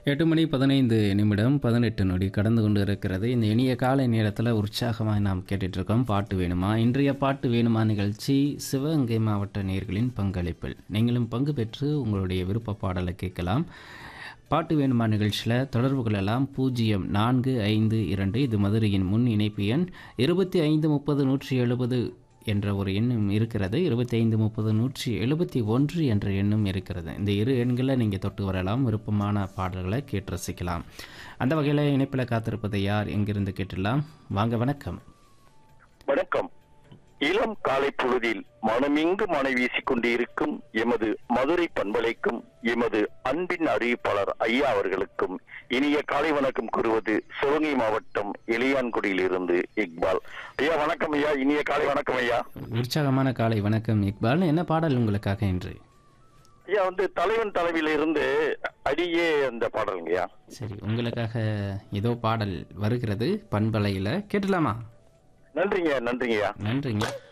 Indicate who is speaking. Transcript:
Speaker 1: எட்டு மணி பதினைந்து நிமிடம் பதினெட்டு நொடி கடந்து கொண்டு இருக்கிறது இந்த இனிய காலை நேரத்தில் உற்சாகமாக நாம் கேட்டுட்ருக்கோம் பாட்டு வேணுமா இன்றைய பாட்டு வேணுமா நிகழ்ச்சி சிவகங்கை மாவட்ட நேர்களின் பங்களிப்பில் நீங்களும் பங்கு பெற்று உங்களுடைய விருப்ப பாடலை கேட்கலாம் பாட்டு வேணுமா நிகழ்ச்சியில் தொடர்பு கொள்ளலாம் பூஜ்ஜியம் நான்கு ஐந்து இரண்டு இது மதுரையின் முன் இணைப்பு எண் இருபத்தி ஐந்து முப்பது நூற்றி எழுபது என்ற ஒரு எண்ணும் இருக்கிறது இருபத்தி ஐந்து முப்பது நூற்றி எழுபத்தி ஒன்று என்ற எண்ணும் இருக்கிறது இந்த இரு எண்களை நீங்கள் தொட்டு வரலாம் விருப்பமான பாடல்களை கேட்டு ரசிக்கலாம் அந்த வகையில் இணைப்பில் காத்திருப்பதை யார் எங்கிருந்து கேட்டுடலாம் வாங்க வணக்கம்
Speaker 2: வணக்கம் இளம் காலை பொழுதில் மனமிங்கு மனை வீசிக் கொண்டிருக்கும் எமது மதுரை பண்பலைக்கும் எமது அன்பின் அறிவிப்பாளர் ஐயா அவர்களுக்கும் இனிய காலை வணக்கம் கூறுவது சிவகங்கை மாவட்டம் இளையான்குடியில் இருந்து இக்பால் ஐயா வணக்கம் ஐயா இனிய காலை வணக்கம் ஐயா
Speaker 1: உற்சாகமான காலை வணக்கம் இக்பால் என்ன பாடல் உங்களுக்காக இன்று
Speaker 2: ஐயா வந்து தலைவன் தலைவியில இருந்து அடியே அந்த பாடலுங்க ஐயா
Speaker 1: சரி உங்களுக்காக ஏதோ பாடல் வருகிறது பண்பலையில் கேட்டலாமா
Speaker 2: நன்றிங்க நன்றிங்க ஐயா
Speaker 1: நன்றிங்க